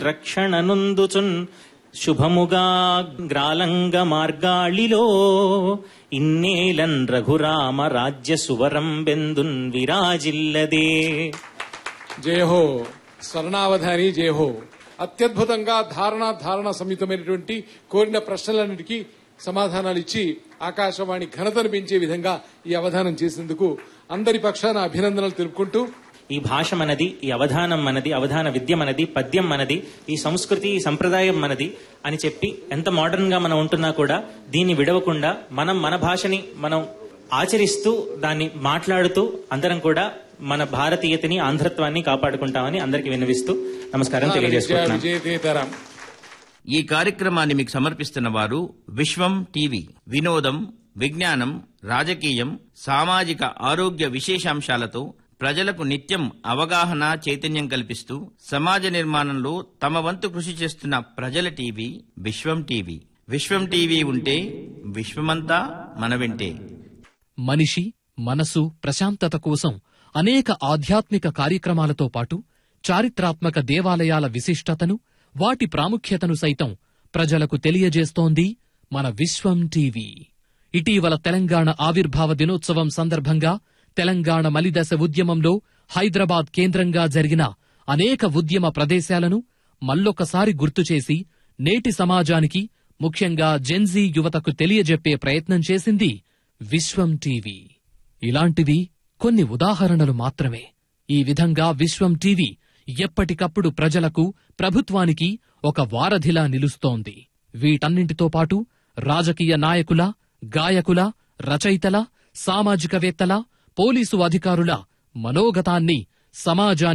రక్షణనుందుచున్ శుభముగా గ్రాలంగ మార్గాళిలో ఇన్నేలన్ రఘురామ రాజ్య సువరం బెందున్ విరాజిల్లదే జయహో స్వర్ణావధాని జయహో అత్యద్భుతంగా ధారణ ధారణ సమితమైనటువంటి కోరిన ప్రశ్నలన్నిటికీ సమాధానాలు ఇచ్చి ఆకాశవాణి ఘనతను పెంచే విధంగా ఈ అవధానం చేసేందుకు అందరి పక్షాన అభినందనలు తెలుపుకుంటూ ఈ భాష మనది ఈ అవధానం మనది అవధాన విద్య మనది పద్యం మనది ఈ సంస్కృతి ఈ సంప్రదాయం మనది అని చెప్పి ఎంత మోడర్న్ గా మనం ఉంటున్నా కూడా దీన్ని విడవకుండా మనం మన భాషని మనం ఆచరిస్తూ దాన్ని మాట్లాడుతూ అందరం కూడా మన భారతీయతని ఆంధ్రత్వాన్ని కాపాడుకుంటామని అందరికి విన్నవిస్తూ నమస్కారం విజయ తెలియజేసుకుంటున్నాను విజయతేతరం ఈ కార్యక్రమాన్ని మీకు సమర్పిస్తున్న వారు విశ్వం టీవీ వినోదం విజ్ఞానం రాజకీయం సామాజిక ఆరోగ్య విశేషాంశాలతో ప్రజలకు నిత్యం అవగాహన చైతన్యం కల్పిస్తూ సమాజ నిర్మాణంలో తమ వంతు కృషి చేస్తున్న ప్రజల TV Vishwam TV Vishwam TV ఉంటే విశ్వమంతా మన వెంటే మనిషి మనసు ప్రశాంతత కోసం అనేక ఆధ్యాత్మిక కార్యక్రమాలతో పాటు చారిత్రాత్మక దేవాలయాల విశిష్టతను వాటి ప్రాముఖ్యతను సైతం ప్రజలకు తెలియజేస్తోంది మన విశ్వం టీవీ ఇటీవల తెలంగాణ ఆవిర్భావ దినోత్సవం సందర్భంగా తెలంగాణ మలిదశ ఉద్యమంలో హైదరాబాద్ కేంద్రంగా జరిగిన అనేక ఉద్యమ ప్రదేశాలను మళ్ళొకసారి గుర్తుచేసి నేటి సమాజానికి ముఖ్యంగా జెన్జీ యువతకు తెలియజెప్పే ప్రయత్నం చేసింది విశ్వం టీవీ ఇలాంటివి కొన్ని ఉదాహరణలు మాత్రమే ఈ విధంగా విశ్వం టీవీ ఎప్పటికప్పుడు ప్రజలకు ప్రభుత్వానికి ఒక వారధిలా నిలుస్తోంది వీటన్నింటితో పాటు రాజకీయ నాయకుల గాయకుల రచయితల సామాజికవేత్తల పోలీసు అధికారుల మనోగతాన్ని సమాజానికి